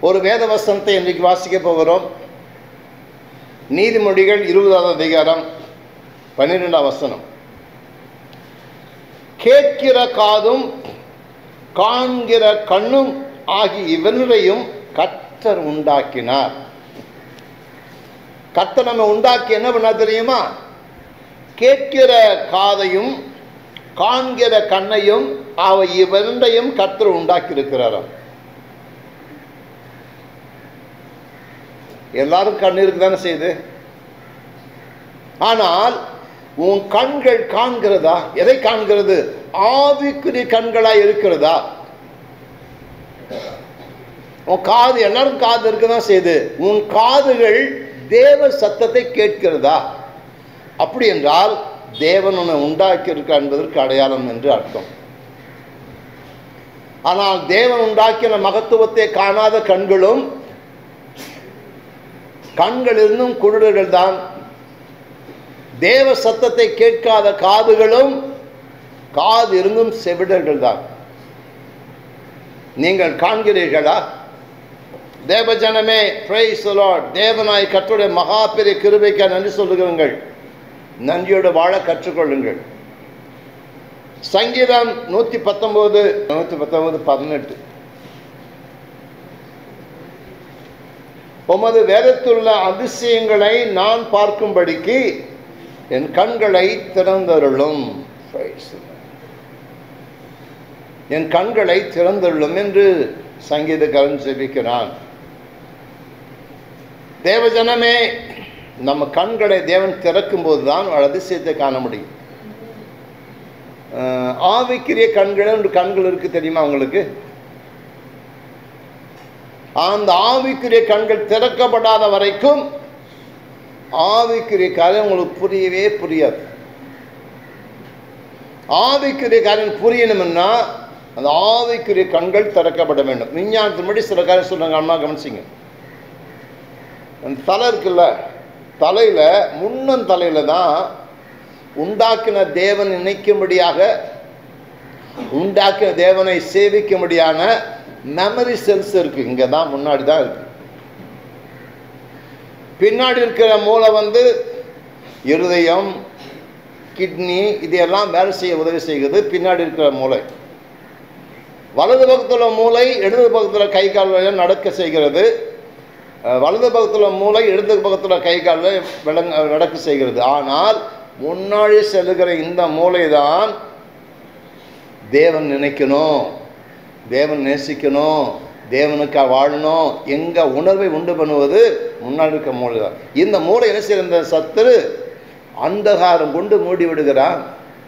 ஒரு வேத வசனத்தை இன்றைக்கு வாசிக்க போகிறோம் நீதிமொழிகள் இருபதாவது அதிகாரம் பன்னிரெண்டாம் வசனம் கேட்கிற காதும் காண்கிற கண்ணும் ஆகிய இவர்களையும் கர்த்தர் உண்டாக்கினார் கர்த்தர் நம்ம உண்டாக்கி என்ன பண்ணா தெரியுமா கேட்கிற காதையும் காண்கிற கண்ணையும் அவை இவரையும் கர்த்தர் உண்டாக்கி இருக்கிறாராம் எல்லாரும் கண் இருக்குதானே செய்யுது ஆனால் உன் கண்கள் காண்கிறதா எதை காண்கிறது ஆவிக்குரிய கண்களாய் இருக்கிறதா உன் காது எல்லாரும் காது இருக்குதான் செய்யுது உன் காதுகள் தேவ சத்தத்தை கேட்கிறதா அப்படி என்றால் தேவன் உன்னை உண்டாக்கி இருக்கார் என்பதற்கு அடையாளம் என்று அர்த்தம் ஆனால் தேவன் உண்டாக்கின மகத்துவத்தை காணாத கண்களும் கண்கள் இருந்தும் குருடர்கள் தான் தேவ சத்தத்தை கேட்காத காதுகளும் காது இருந்தும் செவிடர்கள் தான் நீங்கள் காண்கிறீர்களா தேவஜனமே பிரைஸ் தேவனாய் கற்றுடைய மகா பெரிய கிருபைக்க நன்றி சொல்லுகிறீர்கள் நன்றியோடு வாழ கற்றுக்கொள்ளுங்கள் சங்கீதம் நூற்றி பத்தொம்போது நூற்றி பத்தொன்பது பதினெட்டு உமது வேதத்துள்ள அதிசயங்களை நான் பார்க்கும்படிக்கு என் கண்களை திறந்தருளும் Praise the Lord. என் கண்களை திறந்தருளும் என்று சங்கீதக்காரன் ஜெபிக்கிறான் தேவஜனமே நம்ம கண்களை தேவன் திறக்கும் போது தான் அதிசயத்தை காண முடியும் அஹ், ஆவிக்குரிய கண்கள் என்று கண்கள் இருக்கு தெரியுமா உங்களுக்கு அந்த ஆவிக்குரிய கண்கள் திறக்கப்படாத வரைக்கும் ஆவிக்குரிய காரியம் உங்களுக்கு புரியவே புரியாது ஆவிக்குரிய காரியம் புரியணும்னா அந்த ஆவிக்குரிய கண்கள் திறக்கப்பட வேண்டும் விஞ்ஞானத்தின்படி சில காரியம் சொல்றாங்க அம்மா கவனிச்சிங்க அந்த தலை இருக்குல்ல தலையில முன்னன் தலையில தான் உண்டாக்கின தேவன் நினைக்கும்படியாக உண்டாக்கின தேவனை சேவிக்கும்படியான மெமரி செல்ஸ் இருக்கு இங்க தான் முன்னாடி தான் இருக்கு பின்னாடி இருக்கிற மூளை வந்து இருதயம் கிட்னி இதெல்லாம் வேலை செய்ய உதவி செய்கிறது பின்னாடி இருக்கிற மூளை வலது பக்கத்தில் மூளை இடது பக்கத்தில் கை கால் நடக்க செய்கிறது அஹ், வலது பக்கத்தில் மூளை இடது பக்கத்தில் கை கால் விளங்க நடக்க செய்கிறது ஆனால் முன்னாடி செல்லுகிற இந்த மூளை தான் தேவன் நினைக்கணும் தேவன் நேசிக்கணும் தேவனுக்காக வாழணும் எங்க உணர்வை உண்டு பண்ணுவது முன்னாடி இருக்க மூளை தான் இந்த மூளை என்ன செய்ய இந்த சத்துரு அந்தகாரம் கொண்டு மூடி விடுகிறான்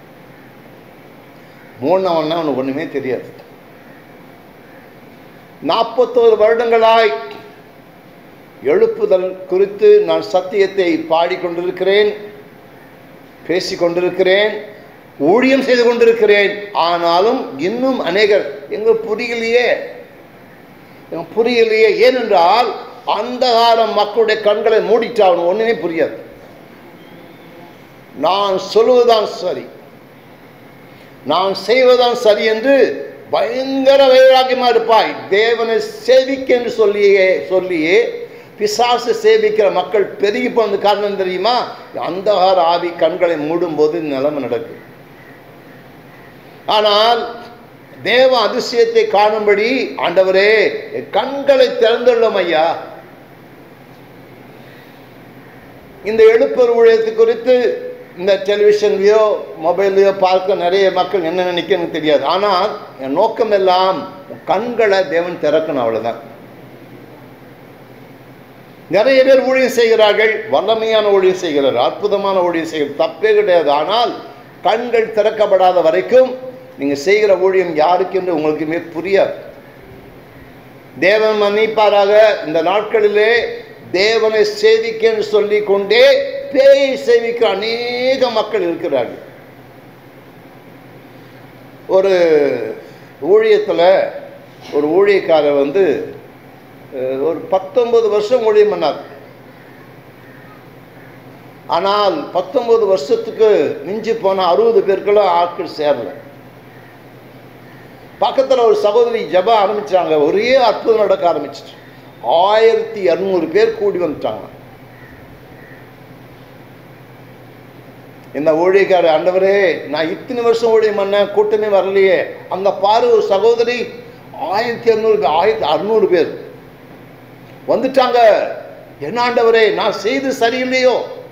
மூணவன்னா அவனுக்கு ஒண்ணுமே தெரியாது நாற்பத்தோரு வருடங்களாய் எழுப்புதல் குறித்து நான் சத்தியத்தை பாடிக்கொண்டிருக்கிறேன் பேசிக் கொண்டிருக்கிறேன் ஊழியம் செய்து கொண்டிருக்கிறேன் ஆனாலும் இன்னும் அநேகர் எங்க புரியலையே எங்க புரியலையே ஏனென்றால் அந்தகாரம் மக்களுடைய கண்களை மூடிட்டான் ஒண்ணுமே புரியாது நான் சொல்லுவதுதான் சரி நான் செய்வதுதான் சரி என்று பயங்கர வைராக்கியமா இருப்பாய் தேவனை சேவிக்க என்று சொல்லியே சொல்லியே பிசாசு சேவிக்கிற மக்கள் பெருகி போனது காரணம் தெரியுமா அந்தகார ஆவி கண்களை மூடும்போது இந்த நிலைமை நடக்கும் ஆனால் தேவ அதிசயத்தை காணும்படி ஆண்டவரே என் கண்களை திறந்துள்ளோம் ஐயா இந்த எழுப்பர் ஊழியத்து குறித்து இந்த டெலிவிஷன்லையோ மொபைல்லையோ பார்க்க நிறைய மக்கள் என்ன நினைக்கன்னு தெரியாது ஆனால் என் நோக்கம் எல்லாம் உன் கண்களை தேவன் திறக்கணும் அவ்வளவுதான் நிறைய பேர் ஊழியம் செய்கிறார்கள் வல்லமையான ஊழியம் செய்கிறார்கள் அற்புதமான ஊழியம் செய்கிறார் தப்பே கிடையாது ஆனால் கண்கள் திறக்கப்படாத வரைக்கும் நீங்க செய்கிற ஊழியம் யாருக்கு என்று உங்களுக்குமே புரியாது தேவன் மன்னிப்பாராக இந்த நாட்களிலே தேவனை சேவிக்க என்று சொல்லிக் கொண்டே பேயை சேவிக்கிற அநேக மக்கள் இருக்கிறார்கள் ஒரு ஊழியத்தில் ஒரு ஊழியக்காரர் வந்து அஹ், ஒரு பத்தொன்பது வருஷம் ஊழியம் பண்ணார் ஆனால் பத்தொன்பது வருஷத்துக்கு மிஞ்சி போன அறுபது பேருக்கெல்லாம் ஆட்கள் சேரல பக்கத்தில் ஒரு சகோதரி ஜப ஆரம்பிச்சாங்க ஒரே அற்புதம் நடக்க ஆரம்பிச்சிச்சு ஆயிரத்தி இரநூறு பேர் கூடி வந்துட்டாங்க இந்த ஊழியக்காரர் ஆண்டவரே நான் இத்தனை வருஷம் ஊழியம் பண்ணேன் கூட்டமே வரலையே அங்க பாரு ஒரு சகோதரி ஆயிரத்தி இரநூறு ஆயிரத்தி அறுநூறு பேர் வந்துட்டாங்க என்ன ஆண்டவரே நான் செய்து சரியில்லையோ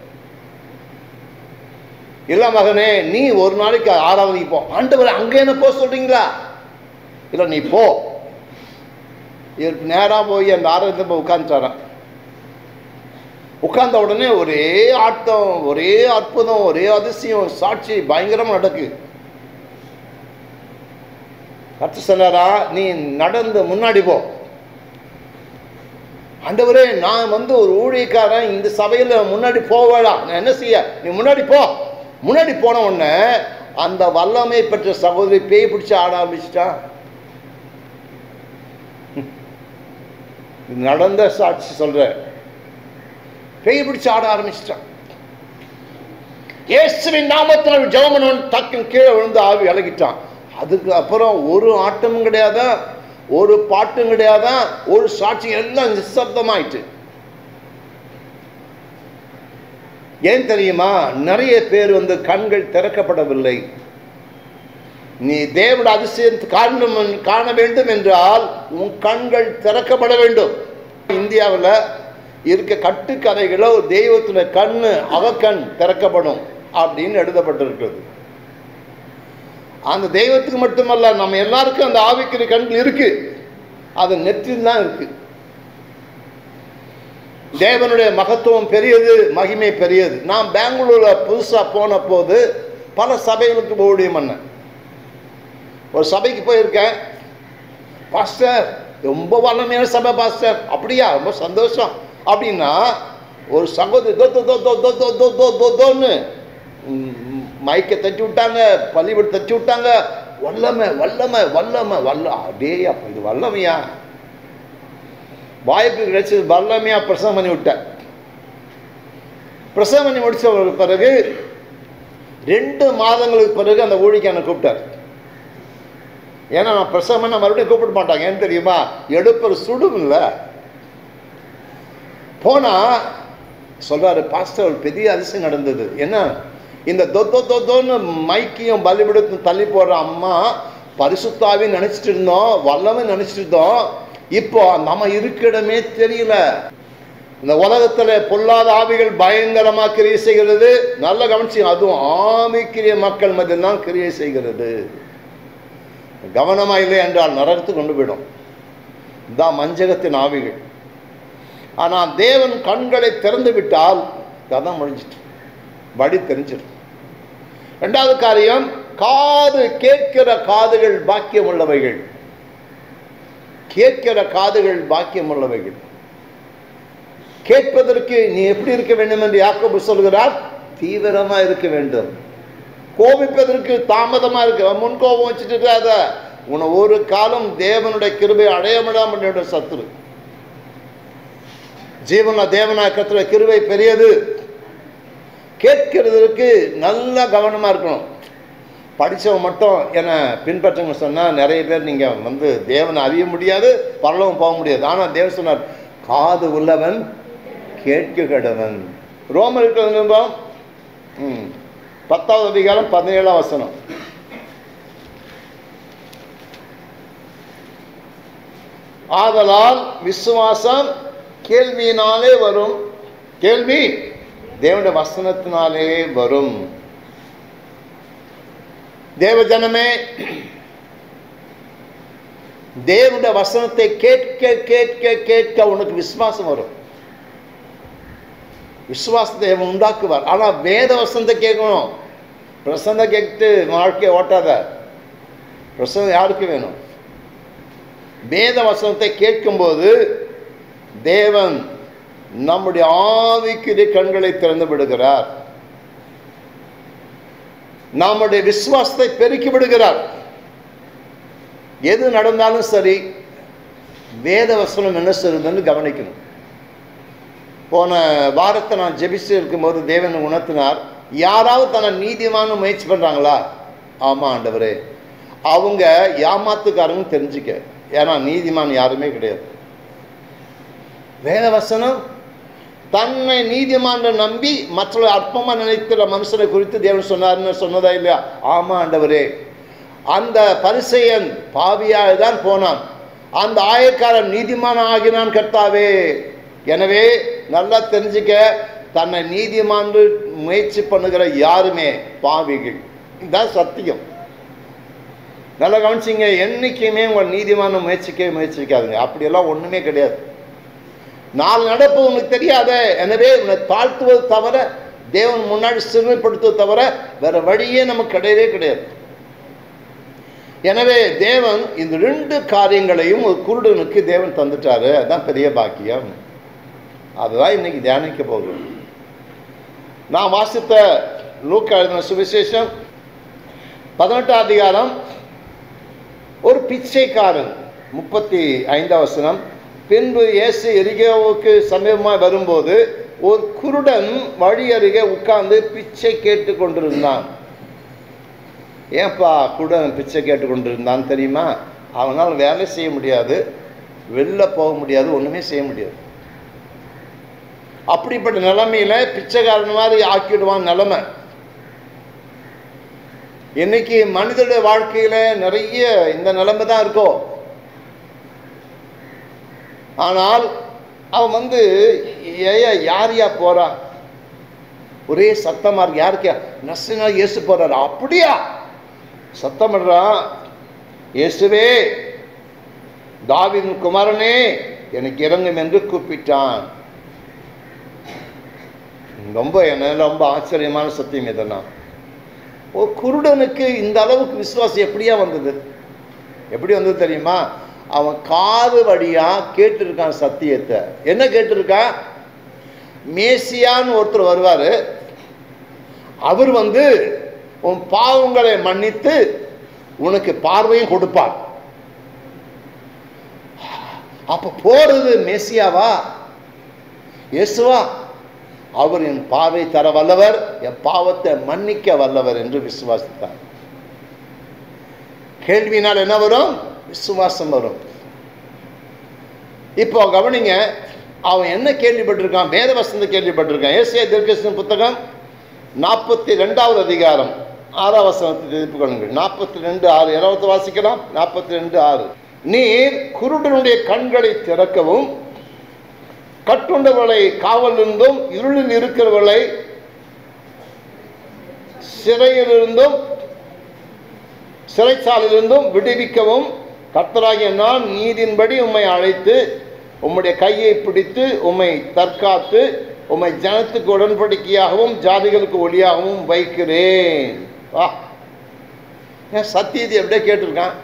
இல்ல மகனே நீ ஒரு நாளைக்கு ஆறாவதுக்கு போ ஆண்டவரே அங்கே என்ன போக சொல்றீங்களா இல்ல நீ போ இவருக்கு நேரா போய் அந்த ஆறாவது போய் உட்காந்துட்டாரான் உட்கார்ந்த உடனே ஒரே ஆட்டம் ஒரே அற்புதம் ஒரே அதிசயம் சாட்சி பயங்கரமா நடக்கு கத்து சொன்னாரா நீ நடந்து முன்னாடி போ ஆண்டவரே நான் வந்து ஒரு ஊழியக்காரன் இந்த சபையில் முன்னாடி போவேடா நான் என்ன செய்ய நீ முன்னாடி போ முன்னாடி போன உடனே அந்த வல்லமை பெற்ற சகோதரி பேய் பிடிச்சு ஆட ஆரம்பிச்சிட்டா இது நடந்த சாட்சி சொல்றேன் பேய் பிடிச்சு ஆட ஆரம்பிச்சிட்டான் இயேசுவின் நாமத்தில் ஜெபமனவன் டக்குன்னு கீழே விழுந்து ஆவி விலகிட்டான் அதுக்கு அப்புறம் ஒரு ஆட்டமும் கிடையாதா ஒரு பாட்டும் கிடையாதா ஒரு சாட்சி எல்லாம் நிசப்தமாயிட்டு ஏன் தெரியுமா நிறைய பேர் வந்து கண்கள் திறக்கப்படவில்லை நீ தேவட அதிசயத்தை காரணம் காண வேண்டும் என்றால் உன் கண்கள் திறக்கப்பட வேண்டும் இந்தியாவில் இருக்க கட்டுக்கதைகளோ தெய்வத்துல கண்ணு அவக்கண் திறக்கப்படும் அப்படின்னு எழுதப்பட்டிருக்கிறது அந்த தெய்வத்துக்கு மட்டுமல்ல நம்ம எல்லாருக்கும் அந்த ஆவிக்குரிய கண்கள் இருக்கு அது நெற்றில் தான் இருக்கு தேவனுடைய மகத்துவம் பெரியது மகிமை பெரியது நான் பெங்களூர்ல புதுசா போன போது பல சபைகளுக்கு ஊழியம் பண்ணேன் ஒரு சபைக்கு போயிருக்கேன் பாஸ்டர் ரொம்ப வல்லமையான சபை பாஸ்டர் அப்படியா ரொம்ப சந்தோஷம் அப்படின்னா ஒரு சகோதரி தோ தோ தோ தோ தோ தோ தோ தோ தோன்னு மைக்கை தட்டி விட்டாங்க பள்ளிவிட தட்டி விட்டாங்க வல்லமை வல்லமை வல்லமை வல்ல அடே அப்ப இது வல்லமையா வாய்ப்பு கிடைச்சது வல்லமையா பிரசவம் பண்ணி விட்டேன் பிரசவம் பண்ணி முடிச்ச பிறகு ரெண்டு மாதங்களுக்கு பிறகு அந்த ஊழிக்கு என்னை கூப்பிட்டார் ஏன்னா நான் பிரசவம் பண்ண மறுபடியும் கூப்பிட மாட்டாங்க ஏன்னு தெரியுமா எடுப்புற சுடும் இல்லை போனா சொல்றாரு பாஸ்டர் ஒரு பெரிய அதிசயம் நடந்தது என்ன இந்த தொத்தோ தொத்தோன்னு மைக்கையும் பலிபிடத்தையும் தள்ளி போடுற அம்மா பரிசுத்தாவி நினைச்சிட்டு இருந்தோம் வல்லமே நினைச்சிட்டு இருந்தோம் இப்போ நம்ம இருக்க இடமே தெரியல இந்த உலகத்துல பொல்லாத ஆவிகள் பயங்கரமா கிரியை செய்கிறது நல்ல கவனிச்சு அதுவும் ஆவிக்கிரிய மக்கள் மத்தியில் தான் கிரியை செய்கிறது கவனமா இல்லை என்றால் நரகத்துக்கு கொண்டு போயிடும் இதான் மஞ்சகத்தின் ஆவிகள் ஆனால் தேவன் கண்களை திறந்து விட்டால் கதை முடிஞ்சிட்டு வழி தெரிஞ்சிடும் ரெண்டாவது காரியம் காது கேட்கிற காதுகள் பாக்கியம் உள்ளவைகள் கேட்கிற காதுகள் பாக்கியம் உள்ளவைகள் கேட்பதற்கு நீ எப்படி இருக்க வேண்டும் என்று யாக்கோபு சொல்கிறார் தீவிரமா இருக்க வேண்டும் கோபிப்பதற்கு தாமதமா இருக்க முன் கோபம் வச்சுட்டு இருக்காத உன ஒரு காலம் தேவனுடைய கிருபை அடைய முடியாமல் சத்துரு ஜீவன தேவனா கத்துற கிருவை பெரியது கேட்கிறதுக்கு நல்ல கவனமா இருக்கணும் படித்தவன் மட்டும் என்னை பின்பற்றுங்க சொன்னால் நிறைய பேர் நீங்கள் வந்து தேவனை அறிய முடியாது பரலவும் போக முடியாது ஆனால் தேவன் சொன்னார் காது உள்ளவன் கேட்க கடவன் ரோமருக்கு நிருபம் ம் பத்தாவது அதிகாரம் பதினேழாம் வசனம் ஆதலால் விசுவாசம் கேள்வியினாலே வரும் கேள்வி தேவனுடைய வசனத்தினாலே வரும் தேவ ஜனமே தேவனுடைய வசனத்தை கேட்க கேட்க கேட்க உனக்கு விசுவாசம் வரும் விசுவாசத்தை அவன் உண்டாக்குவார் ஆனால் வேத வசனத்தை கேட்கணும் பிரசந்த கேட்டு வாழ்க்கையை ஓட்டாத பிரசந்தம் யாருக்கு வேணும் வேத வசனத்தை கேட்கும்போது தேவன் நம்முடைய ஆவிக்குரிய கண்களை திறந்து விடுகிறார் நம்முடைய விசுவாசத்தை பெருக்கி விடுகிறார் எது நடந்தாலும் சரி வேத வசனம் என்ன சொல்லுதுன்னு கவனிக்கணும் போன வாரத்தை நான் ஜெபிச்சு இருக்கும்போது தேவன் உணர்த்தினார் யாராவது தன்னை நீதிமான முயற்சி பண்ணுறாங்களா ஆமாம் ஆண்டவரே அவங்க ஏமாத்துக்காரங்க தெரிஞ்சுக்க ஏன்னா நீதிமான் யாருமே கிடையாது வேதவசனம் தன்னை நீதிமான் நம்பி மற்றவர்களை அற்பமா நினைக்கிற மனுஷனை குறித்து தேவன் சொன்னார்னு சொன்னதா இல்லையா ஆமா ஆண்டவரே அந்த பரிசெயன் பாவியாக தான் போனான் அந்த ஆயக்காரன் நீதிமான் ஆகினான் கர்த்தாவே எனவே நல்லா தெரிஞ்சுக்க தன்னை நீதிமான் முயற்சி பண்ணுகிற யாருமே பாவிகள் இதுதான் சத்தியம் நல்லா கவனிச்சிங்க என்னைக்குமே உங்கள் நீதிமான முயற்சிக்கவே முயற்சிக்காதுங்க அப்படியெல்லாம் ஒன்றுமே கிடையாது நாலு நடப்பு உனக்கு தெரியாத எனவே உன்னை தாழ்த்துவது தவிர தேவன் முன்னாடி சிறுமைப்படுத்துவது தவிர வேற வழியே நமக்கு கிடையவே கிடையாது எனவே தேவன் இந்த ரெண்டு காரியங்களையும் ஒரு குருடனுக்கு தேவன் தந்துட்டாரு அதுதான் பெரிய பாக்கியம் அதுதான் இன்னைக்கு தியானிக்க போகிறோம் நான் வாசித்த லூக்கா எழுதின சுவிசேஷம் பதினெட்டாம் அதிகாரம் ஒரு பிச்சைக்காரன் முப்பத்தி ஐந்தாம் வசனம் பின்பு இயேசு எரிகோவுக்கு சமீபமாக வரும்போது ஒரு குருடன் வழி அருகே உட்கார்ந்து பிச்சை கேட்டு கொண்டிருந்தான் ஏன்பா குருடன் பிச்சை கேட்டு கொண்டிருந்தான் தெரியுமா அவனால் வேலை செய்ய முடியாது வெளில போக முடியாது ஒன்றுமே செய்ய முடியாது அப்படிப்பட்ட நிலைமையில பிச்சைக்காரன் மாதிரி ஆக்கிடுவான் நிலைமை இன்னைக்கு மனிதனுடைய வாழ்க்கையில நிறைய இந்த நிலைமை தான் இருக்கும் ஆனால் அவன் வந்து ஏயா யார் யா போறான் ஒரே சத்தமா இருக்கு யாருக்கு நசுனா இயேசு போறாரு அப்படியா சத்தம் பண்றான் இயேசுவே தாவின் குமாரனே எனக்கு இறங்கும் என்று கூப்பிட்டான் ரொம்ப என்ன ரொம்ப ஆச்சரியமான சத்தியம் இதெல்லாம் ஒரு குருடனுக்கு இந்த அளவுக்கு விசுவாசம் எப்படியா வந்தது எப்படி வந்தது தெரியுமா அவன் காது வழியா கேட்டிருக்கான் சத்தியத்தை என்ன கேட்டிருக்கான் மேசியான்னு ஒருத்தர் வருவார் அவர் வந்து உன் பாவங்களை மன்னித்து உனக்கு பார்வையும் கொடுப்பார் அப்ப போறது மேசியாவா இயேசுவா அவர் என் பார்வை தர வல்லவர் என் பாவத்தை மன்னிக்க வல்லவர் என்று விசுவாசித்தார் கேள்வினால் என்ன வரும் விசுவாசம் வரும் இப்போ கவனிங்க அவன் என்ன கேள்விப்பட்டிருக்கான் வேத வசந்த கேள்விப்பட்டிருக்கான் ஏசியா தீர்க்கதரிசன புத்தகம் நாற்பத்தி ரெண்டாவது அதிகாரம் ஆறாம் வசனத்தை திருப்பிக் கொள்ளுங்கள் நாற்பத்தி ரெண்டு ஆறு இருபத்தி வாசிக்கலாம் நாற்பத்தி ரெண்டு ஆறு நீர் குருடனுடைய கண்களை திறக்கவும் கட்டுண்டவளை காவலிருந்தும் இருளில் இருக்கிறவளை சிறையிலிருந்தும் சிறைச்சாலிலிருந்தும் விடுவிக்கவும் கர்த்தராகிய நான் நீதின்படி உம்மை அழைத்து உம்முடைய கையை பிடித்து உம்மை தற்காத்து உம்மை ஜனத்துக்கு உடன்படிக்கையாகவும் ஜாதிகளுக்கு ஒளியாகவும் வைக்கிறேன் வா ஏன் சத்தியத்தை எப்படியே கேட்டிருக்கான்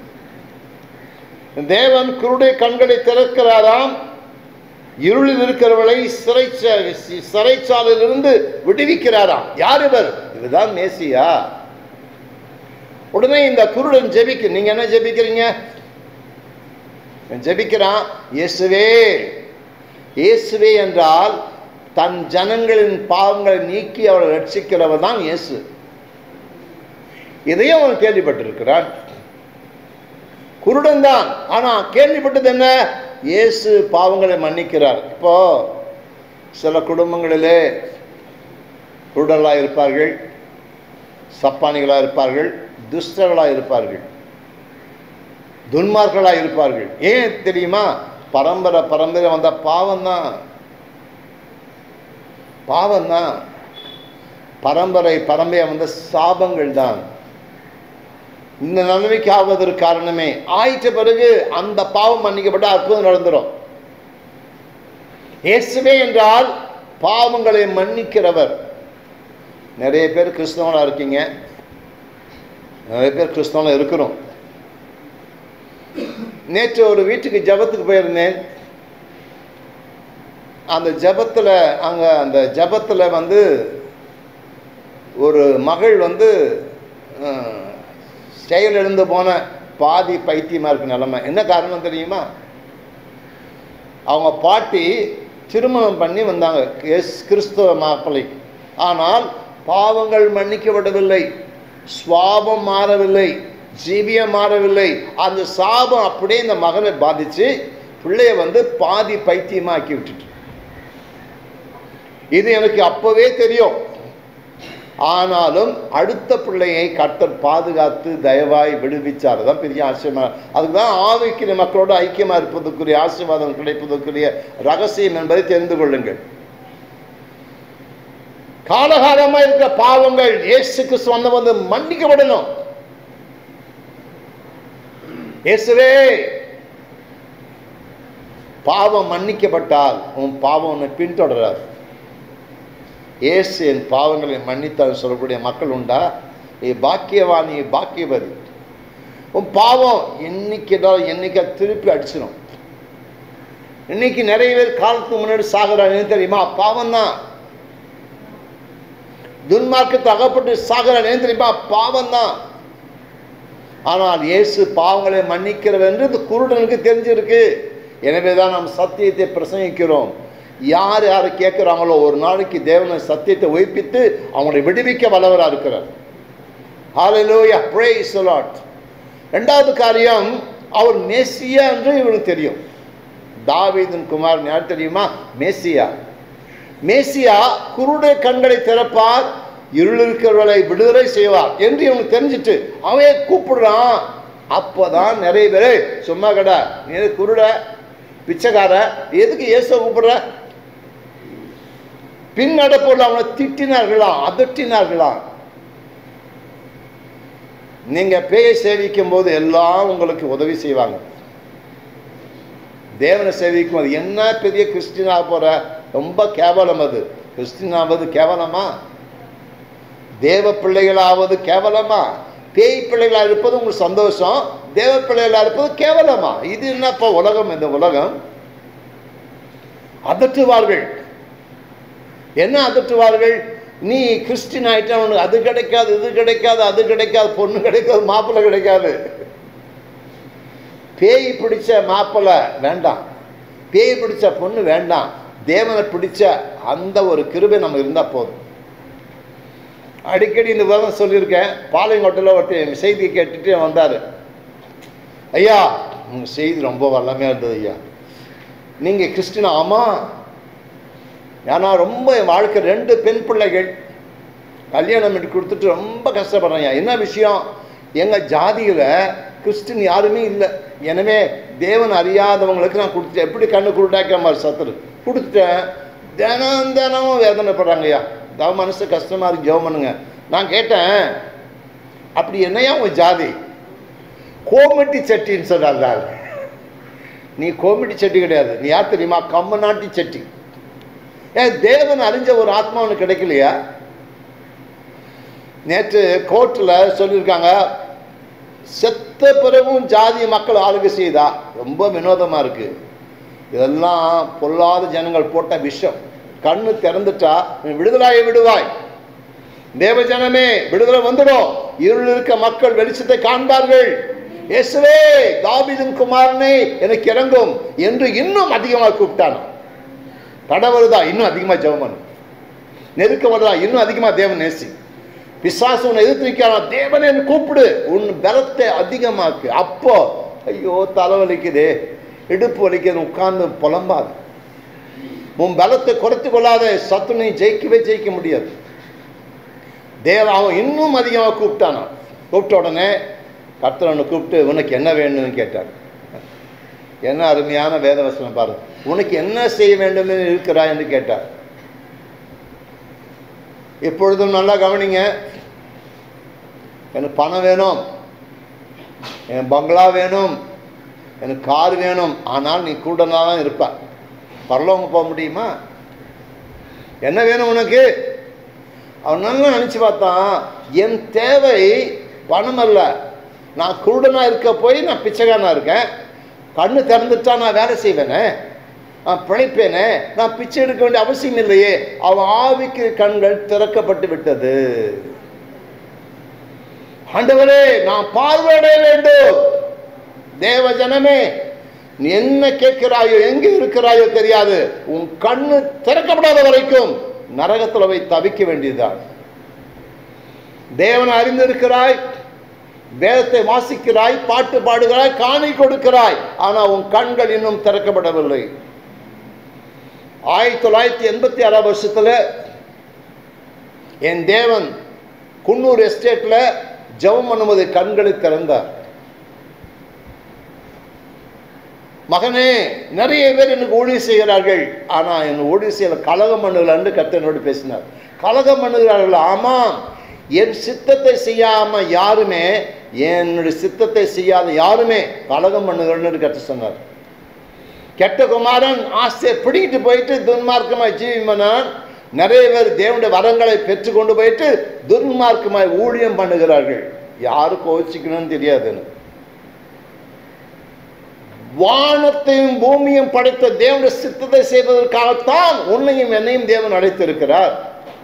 தேவன் குருடைய கண்களை திறக்கிறாராம் இருளில் இருக்கிறவளை சிறை சிறைச்சாலையிலிருந்து விடுவிக்கிறாராம் யார் இவர் இதுதான் மேசியா உடனே இந்த குருடன் ஜெபிக்கு நீங்க என்ன ஜெபிக்கிறீங்க ஜெபிக்கிறான் இயேசுவே இயேசுவே என்றால் தன் ஜனங்களின் பாவங்களை நீக்கி அவளை ரட்சிக்கிறவர் தான் இயேசு இதையும் அவன் கேள்விப்பட்டிருக்கிறான் குருடன் தான் ஆனா கேள்விப்பட்டது என்ன இயேசு பாவங்களை மன்னிக்கிறார் இப்போ சில குடும்பங்களிலே குருடர்களாக இருப்பார்கள் சப்பானிகளாக இருப்பார்கள் துஷ்டர்களாக இருப்பார்கள் துன்மார்களாக இருப்பார்கள் ஏன் தெரியுமா பரம்பரை பரம்பரை வந்த பாவம் தான் பாவம் தான் பரம்பரை பரம்பரை வந்த சாபங்கள் தான் இந்த நிலைமைக்கு ஆவதற்கு காரணமே ஆயிட்ட பிறகு அந்த பாவம் மன்னிக்கப்பட்ட அற்புதம் நடந்துடும் இயேசுவே என்றால் பாவங்களை மன்னிக்கிறவர் நிறைய பேர் கிறிஸ்தவங்களா இருக்கீங்க நிறைய பேர் கிறிஸ்தவங்களா இருக்கிறோம் நேற்று ஒரு வீட்டுக்கு ஜபத்துக்கு போயிருந்தேன் அந்த ஜபத்தில் அங்கே அந்த ஜபத்தில் வந்து ஒரு மகள் வந்து செயல் எழுந்து போன பாதி பைத்தியமாக இருக்கு நிலைமை என்ன காரணம் தெரியுமா அவங்க பாட்டி திருமணம் பண்ணி வந்தாங்க எஸ் கிறிஸ்தவ மாப்பிள்ளை ஆனால் பாவங்கள் மன்னிக்கப்படவில்லை சுவாபம் மாறவில்லை ஜீவியம் மாறவில்லை அந்த சாபம் அப்படியே இந்த மகனை பாதிச்சு பிள்ளைய வந்து பாதி பைத்தியமாக்கி விட்டுட்டு இது எனக்கு அப்பவே தெரியும் ஆனாலும் அடுத்த பிள்ளையை கர்த்தர் பாதுகாத்து தயவாய் விடுவிச்சார் தான் பெரிய ஆசிரியமா அதுக்கு தான் ஆவிக்கிற மக்களோடு ஐக்கியமா இருப்பதற்குரிய ஆசீர்வாதம் கிடைப்பதற்குரிய ரகசியம் என்பதை தெரிந்து கொள்ளுங்கள் காலகாலமா இருக்கிற பாவங்கள் இயேசுக்கு சொந்தம் வந்து மன்னிக்கப்படணும் இயேசுவே பாவம் மன்னிக்கப்பட்டால் உன் பாவம் உன்னை பின்தொடராது இயேசு என் பாவங்களை மன்னித்தார் சொல்லக்கூடிய மக்கள் உண்டா ஏ பாக்கியவாணி பாக்கியவதி உன் பாவம் என்னைக்குதான் என்னைக்கு திருப்பி அடிச்சிடும் இன்னைக்கு நிறைய பேர் காலத்துக்கு முன்னாடி சாகுறாங்க ஏன் தெரியுமா பாவம் தான் துன்மார்க்கத்தை அகப்பட்டு சாகுறாங்க ஏன் தெரியுமா பாவம் தான் ஆனால் இயேசு பாவங்களை மன்னிக்கிறவர் என்று இந்த குருடனுக்கு தெரிஞ்சிருக்கு எனவே தான் நாம் சத்தியத்தை பிரசங்கிக்கிறோம் யார் யார் கேட்குறாங்களோ ஒரு நாளைக்கு தேவனை சத்தியத்தை ஒய்ப்பித்து அவங்களை விடுவிக்க வல்லவராக இருக்கிறார் ஹalleluya praise the lord ரெண்டாவது காரியம் அவர் மேசியா என்று இவனுக்கு தெரியும் தாவீதின் குமார் யார் தெரியுமா மேசியா மேசியா குருடைய கண்களை திறப்பார் இருள் இருக்கிறவர்களை விடுதலை செய்வார் என்று இவனுக்கு தெரிஞ்சிட்டு அவன் கூப்பிடுறான் அப்போதான் நிறைய பேர் சும்மா கடை நீ எதுக்கு குருட பிச்சைக்கார எதுக்கு இயேசுவை கூப்பிடுற பின் நடப்போடு அவனை திட்டினார்களாம் அதட்டினார்களாம் நீங்க பேயை சேவிக்கும் போது எல்லாம் உங்களுக்கு உதவி செய்வாங்க தேவனை சேவிக்கும் போது என்ன பெரிய கிறிஸ்டினா போற ரொம்ப கேவலம் அது கிறிஸ்டினாவது கேவலமா தேவ பிள்ளைகளாவது கேவலமா பேய் பிள்ளைகளா இருப்பது உங்களுக்கு சந்தோஷம் தேவ பிள்ளைகளா இருப்பது கேவலமா இது என்னப்பா உலகம் இந்த உலகம் அதட்டுவார்கள் என்ன அதட்டுவார்கள் நீ கிறிஸ்டின் ஆயிட்டா உனக்கு அது கிடைக்காது இது கிடைக்காது அது கிடைக்காது பொண்ணு கிடைக்காது மாப்பிள்ளை கிடைக்காது பேய் பிடிச்ச மாப்பிள்ளை வேண்டாம் பேய் பிடிச்ச பொண்ணு வேண்டாம் தேவனை பிடிச்ச அந்த ஒரு கிருபை நம்ம இருந்தால் போதும் அடிக்கடி இந்த விவரம் சொல்லியிருக்கேன் பாளையங்கோட்டையில் ஒருத்தர் செய்தி கேட்டுட்டு வந்தார் ஐயா உங்கள் செய்தி ரொம்ப வல்லமையாக இருந்தது ஐயா நீங்கள் கிறிஸ்டினா ஆமாம் ஏன்னா ரொம்ப என் வாழ்க்கை ரெண்டு பெண் பிள்ளைகள் கல்யாணம் பண்ணி கொடுத்துட்டு ரொம்ப கஷ்டப்படுறேன் ஐயா என்ன விஷயம் எங்கள் ஜாதியில் கிறிஸ்டின் யாருமே இல்லை எனவே தேவன் அறியாதவங்களுக்கு நான் கொடுத்துட்டேன் எப்படி கண்ணு குருடாக்கிற மாதிரி சத்துரு கொடுத்துட்டேன் தினம் தினமும் வேதனைப்படுறாங்க ஐயா தவ மனசு கஷ்டமாக இருக்கு ஜெபம் பண்ணுங்க நான் கேட்டேன் அப்படி என்னையா உன் ஜாதி கோமிட்டி சட்டின்னு சொல்கிறாங்க நீ கோமிட்டி சட்டி கிடையாது நீ யார் தெரியுமா கம்மநாட்டி சட்டி ஏன் தேவன் அறிஞ்ச ஒரு ஆத்மா உனக்கு கிடைக்கலையா நேற்று கோர்ட்டில் சொல்லியிருக்காங்க செத்த பிறகும் ஜாதி மக்கள் ஆளுகை செய்தா ரொம்ப வினோதமாக இருக்கு இதெல்லாம் பொல்லாத ஜனங்கள் போட்ட விஷம் கண்ணு திறந்துட்டா நீ விடுதலாயை விடுவாய் தேவ ஜனமே விடுதலை வந்துடும் இருள் இருக்க மக்கள் வெளிச்சத்தை காண்பார்கள் இயேசுவே தாவீதின் குமாரனே எனக்கு இறங்கும் என்று இன்னும் அதிகமாக கூப்பிட்டான் தடை வருதா இன்னும் அதிகமாக ஜெபம் பண்ணு நெருக்க வருதா இன்னும் அதிகமாக தேவன் நேசி பிசாசு உன்னை எதிர்த்து நிற்கிறான் தேவனே என்னை கூப்பிடு உன் பலத்தை அதிகமாக்கு அப்போ ஐயோ தலை வலிக்குதே இடுப்பு வலிக்குது உட்கார்ந்து புலம்பாது உன் பலத்தை குறைத்து கொள்ளாத சத்து நீ ஜெயிக்கவே ஜெயிக்க முடியாது தேவ அவன் இன்னும் அதிகமாக கூப்பிட்டானான் கூப்பிட்ட உடனே கர்த்தரனை கூப்பிட்டு உனக்கு என்ன வேணும்னு கேட்டார் என்ன அருமையான வேதவசனம் பாருங்க உனக்கு என்ன செய்ய வேண்டும் என்று இருக்கிறாய் என்று கேட்டார் இப்பொழுதும் நல்லா கவனிங்க எனக்கு பணம் வேணும் எனக்கு பங்களா வேணும் எனக்கு கார் வேணும் ஆனால் நீ கூட தான் இருப்ப பரலவங்க போக முடியுமா என்ன வேணும் உனக்கு அவன் நல்லா நினச்சி பார்த்தான் என் தேவை பணம் அல்ல நான் குருடனாக இருக்க போய் நான் பிச்சைக்காரனாக இருக்கேன் கண்ணு திறந்துட்டா நான் வேலை செய்வேனே நான் பிழைப்பேனே நான் பிச்சை எடுக்க வேண்டிய அவசியம் இல்லையே அவன் ஆவிக்கு கண்கள் திறக்கப்பட்டு விட்டது ஆண்டவரே நான் பார்வையடைய வேண்டும் தேவ ஜனமே நீ என்ன கேட்கிறாயோ எங்கே இருக்கிறாயோ தெரியாது உன் கண்ணு திறக்கப்படாத வரைக்கும் நரகத்தில் போய் தவிக்க வேண்டியதுதான் தேவனை அறிந்திருக்கிறாய் வேதத்தை வாசிக்கிறாய் பாட்டு பாடுகிறாய் காணி கொடுக்கிறாய் ஆனால் உன் கண்கள் இன்னும் திறக்கப்படவில்லை ஆயிரத்தி தொள்ளாயிரத்தி எண்பத்தி ஆறாம் வருஷத்துல என் தேவன் குன்னூர் எஸ்டேட்ல ஜெபம் பண்ணும்போது கண்களை திறந்தார் மகனே நிறைய பேர் எனக்கு ஊழியம் செய்கிறார்கள் ஆனா என் ஊழியம் செய்யல கலகம் பண்ணுகிறான்னு கத்தனோடு பேசினார் கலகம் பண்ணுகிறார்கள் ஆமாம் என் சித்தத்தை செய்யாம யாருமே என்னுடைய சித்தத்தை செய்யாத யாருமே கலகம் பண்ணுகிறன்னு கத்த சொன்னார் கெட்ட குமாரன் ஆசையை பிடிக்கிட்டு போயிட்டு துன்மார்க்கமாய் ஜீவிமனான் நிறைய பேர் தேவனுடைய வரங்களை பெற்று கொண்டு போயிட்டு துன்மார்க்கமாய் ஊழியம் பண்ணுகிறார்கள் யாரு கோச்சிக்கணும்னு தெரியாது எனக்கு வானத்தையும் பூமியும் படைத்த தேவனுடைய சித்தத்தை செய்வதற்காகத்தான் உன்னையும் என்னையும் தேவன் அழைத்திருக்கிறார்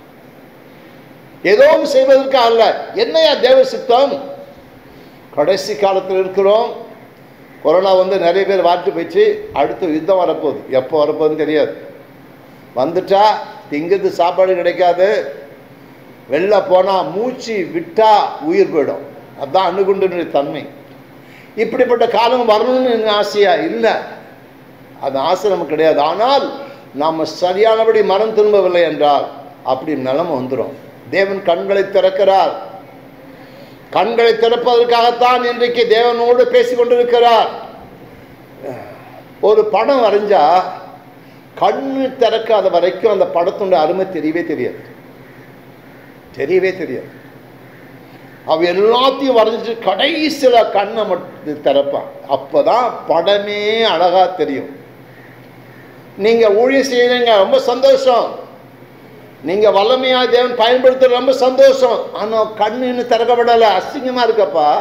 ஏதோ ஒன்று செய்வதற்காக அல்ல என்னையா தேவ சித்தம் கடைசி காலத்தில் இருக்கிறோம் கொரோனா வந்து நிறைய பேர் வாட்டு போயிடுச்சு அடுத்து யுத்தம் வரப்போகுது எப்போ வரப்போகுதுன்னு தெரியாது வந்துட்டா திங்கிறது சாப்பாடு கிடைக்காது வெளில போனால் மூச்சு விட்டா உயிர் போயிடும் அதுதான் அணுகுண்டுடைய தன்மை இப்படிப்பட்ட காலம் வரணும்னு எனக்கு ஆசையா இல்லை அது ஆசை நமக்கு கிடையாது ஆனால் நாம் சரியானபடி மனம் திரும்பவில்லை என்றால் அப்படி நிலைமை வந்துடும் தேவன் கண்களை திறக்கிறார் கண்களை திறப்பதற்காகத்தான் இன்றைக்கு தேவனோடு பேசிக் கொண்டிருக்கிறார் ஒரு படம் வரைஞ்சா கண்ணு திறக்காத வரைக்கும் அந்த படத்துடைய அருமை தெரியவே தெரியாது தெரியவே தெரியாது அவ எல்லாத்தையும் வரைஞ்சிட்டு கடைசியில் கண்ணை மட்டும் திறப்பான் அப்பதான் படமே அழகா தெரியும் நீங்க ஊழியம் செய்யறீங்க ரொம்ப சந்தோஷம் நீங்க வல்லமையா தேவன் பயன்படுத்த ரொம்ப சந்தோஷம் ஆனா கண்ணு இன்னும் திறக்கப்படலை அசிங்கமா இருக்கப்பா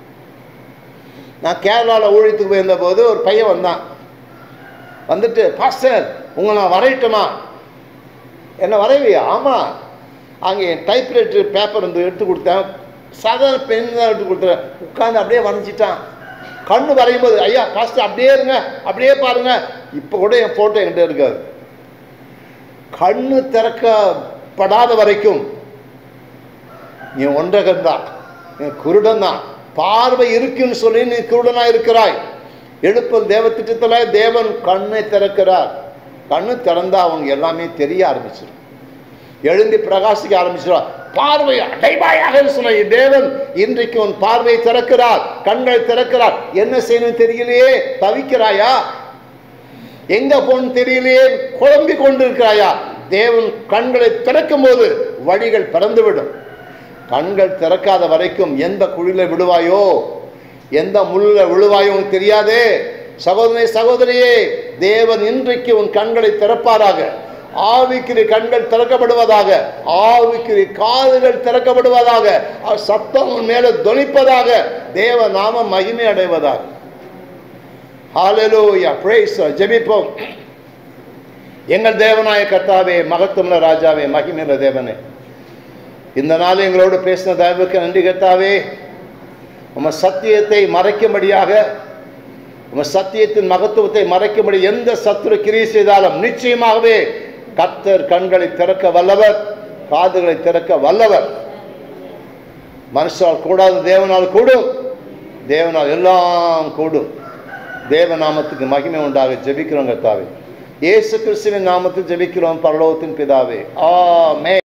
நான் கேரளாவில் ஊழியத்துக்கு போயிருந்த போது ஒரு பையன் வந்தான் வந்துட்டு பாஸ்டர் உங்களை நான் வரையட்டுமா என்ன வரைவியா ஆமாம் அங்கே என் டைப்ரைட்டர் பேப்பர் வந்து எடுத்து கொடுத்தேன் சாதாரண பென் தான் எடுத்து கொடுத்தேன் உட்காந்து அப்படியே வரைஞ்சிட்டான் கண்ணு வரையும் போது ஐயா பாஸ்டர் அப்படியே இருங்க அப்படியே பாருங்க இப்போ கூட என் ஃபோட்டோ என்கிட்ட இருக்காது கண்ணு திறக்கப்படாத வரைக்கும் நீ ஒன்றகம் தான் நீ குருடன் தான் பார்வை இருக்குன்னு சொல்லி நீ குருடனா இருக்கிறாய் எழுப்பல் தேவ திட்டத்தில் தேவன் கண்ணை திறக்கிறார் கண்ணு திறந்தா அவங்க எல்லாமே தெரிய ஆரம்பிச்சிடும் எழுந்தி பிரகாசிக்க ஆரம்பிச்சிடும் பார்வை அடைவாயாக சொன்ன தேவன் இன்றைக்கு உன் பார்வையை திறக்கிறார் கண்களை திறக்கிறார் என்ன செய்யணும் தெரியலையே தவிக்கிறாயா எங்க போன்னு தெரியலையே குழம்பி கொண்டிருக்கிறாயா தேவன் கண்களை திறக்கும் போது வழிகள் பிறந்துவிடும் கண்கள் திறக்காத வரைக்கும் எந்த குழியில விடுவாயோ எந்த முள்ள விழுவாயோ உனக்கு தெரியாதே சகோதரி சகோதரியே தேவன் இன்றைக்கு உன் கண்களை திறப்பாராக ஆவிக்குரிய கண்கள் திறக்கப்படுவதாக ஆவிக்குரிய காதுகள் திறக்கப்படுவதாக அவர் சத்தம் உன் மேல தொனிப்பதாக தேவ நாம மகிமை அடைவதாக ஹalleluya praise the Lord. ஜெபிப்போம் எங்கள் தேவனாய கர்த்தாவே மகத்துவமுள்ள ராஜாவே மகிமையுள்ள தேவனே இந்த நாள் எங்களோடு பேசின தயவுக்கு நன்றி கர்த்தாவே உம சத்தியத்தை மறைக்கும்படியாக உம சத்தியத்தின் மகத்துவத்தை மறைக்கும்படி எந்த சத்துரு கிரியை செய்தாலும் நிச்சயமாகவே கர்த்தர் கண்களை திறக்க வல்லவர் காதுகளை திறக்க வல்லவர் மனுஷால் கூடாது தேவனால் கூடும் தேவனால் எல்லாம் கூடும் தேவ நாமத்துக்கு மகிமை உண்டாக ஜெபிக்கிறோம் கர்த்தாவே இயேசு கிறிஸ்துவின் நாமத்தில் ஜெபிக்கிறோம் பரலோகத்தின் பிதாவே ஆமே